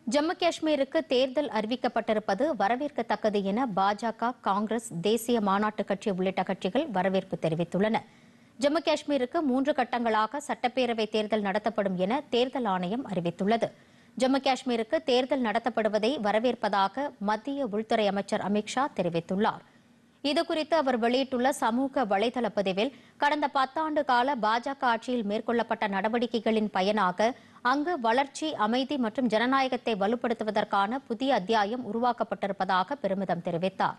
ஜம்மு காஷ்மீருக்கு தேர்தல் அறிவிக்கப்பட்டிருப்பது வரவேற்கத்தக்கது என பாஜக காங்கிரஸ் தேசிய மாநாட்டு கட்சி உள்ளிட்ட கட்சிகள் வரவேற்பு தெரிவித்துள்ளன ஜம்மு காஷ்மீருக்கு மூன்று கட்டங்களாக சட்டப்பேரவை தேர்தல் நடத்தப்படும் என தேர்தல் ஆணையம் அறிவித்துள்ளது ஜம்மு காஷ்மீருக்கு தேர்தல் நடத்தப்படுவதை வரவேற்பதாக மத்திய உள்துறை அமைச்சர் அமித்ஷா தெரிவித்துள்ளார் இதுகுறித்து அவர் வெளியிட்டுள்ள சமூக வலைதள பதிவில் கடந்த பத்தாண்டு கால பாஜக ஆட்சியில் மேற்கொள்ளப்பட்ட நடவடிக்கைகளின் பயனாக அங்கு வளர்ச்சி அமைதி மற்றும் ஜனநாயகத்தை வலுப்படுத்துவதற்கான புதிய அத்தியாயம் உருவாக்கப்பட்டிருப்பதாக பெருமிதம் தெரிவித்தார்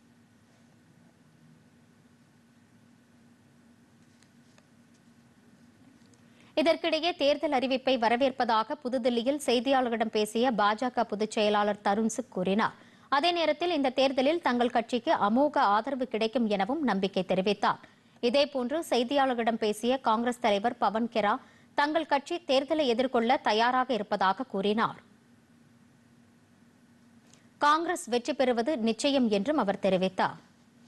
இதற்கிடையே தேர்தல் அறிவிப்பை வரவேற்பதாக புதுதில்லியில் செய்தியாளர்களிடம் பேசிய பாஜக பொதுச் செயலாளர் தருண் சிங் கூறினார் அதே நேரத்தில் இந்த தேர்தலில் தங்கள் கட்சிக்கு அமோக ஆதரவு கிடைக்கும் எனவும் நம்பிக்கை தெரிவித்தார் இதேபோன்று செய்தியாளர்களிடம் பேசிய காங்கிரஸ் தலைவர் பவன் கெரா தங்கள் கட்சி தேர்தலை எதிர்கொள்ள தயாராக இருப்பதாக கூறினார் காங்கிரஸ் வெற்றி பெறுவது நிச்சயம் என்றும் அவர் தெரிவித்தார்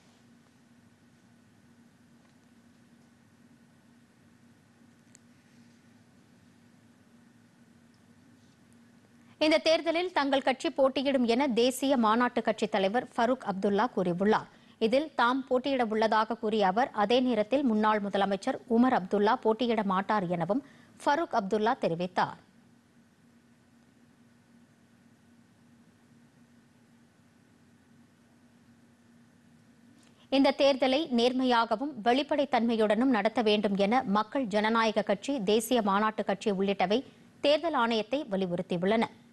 இந்த தேர்தலில் தங்கள் கட்சி போட்டியிடும் என தேசிய மாநாட்டு கட்சித் தலைவர் ஃபரூக் அப்துல்லா கூறியுள்ளார் இதில் தாம் போட்டியிட உள்ளதாக கூறிய அவர் அதே நேரத்தில் முன்னாள் முதலமைச்சர் உமர் அப்துல்லா போட்டியிட மாட்டார் எனவும் ஃபரூக் அப்துல்லா தெரிவித்தார் இந்த தேர்தலை நேர்மையாகவும் வெளிப்படைத்தன்மையுடனும் நடத்த வேண்டும் என மக்கள் ஜனநாயக கட்சி தேசிய மாநாட்டு கட்சி உள்ளிட்டவை தேர்தல் ஆணையத்தை வலியுறுத்தியுள்ளன